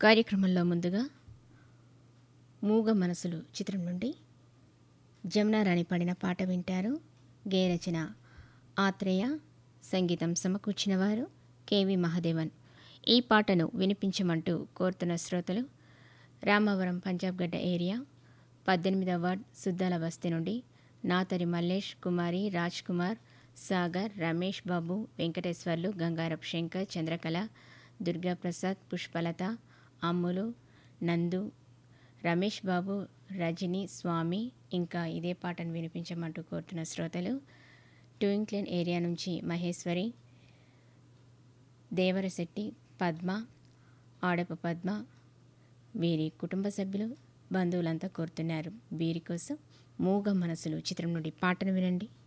కార్యక్రమంలో ముందుగా మూగ మనసులు చిత్రం నుండి జమునా రాణి పాడిన పాట వింటారు గేయ రచన ఆత్రేయ సంగీతం సమకూర్చిన వారు కెవి మహాదేవన్ ఈ పాటను వినిపించమంటూ కోరుతున్న శ్రోతలు రామవరం పంజాబ్ గడ్డ ఏరియా పద్దెనిమిదవ వార్డ్ సుద్దాల బస్తీ నుండి నాతరి మల్లేష్ కుమారి రాజ్ కుమార్ సాగర్ రమేష్ బాబు వెంకటేశ్వర్లు గంగారప్ శంకర్ చంద్రకళ దుర్గాప్రసాద్ పుష్పలత అమ్ములు నందు రమేష్ బాబు రజని స్వామి ఇంకా ఇదే పాటను వినిపించమంటూ కోరుతున్న శ్రోతలు ట్వింక్లిన్ ఏరియా నుంచి మహేశ్వరి దేవరశెట్టి పద్మ ఆడప పద్మ వీరి కుటుంబ సభ్యులు బంధువులంతా కోరుతున్నారు వీరి కోసం మూగ మనసులు చిత్రం నుండి పాటను వినండి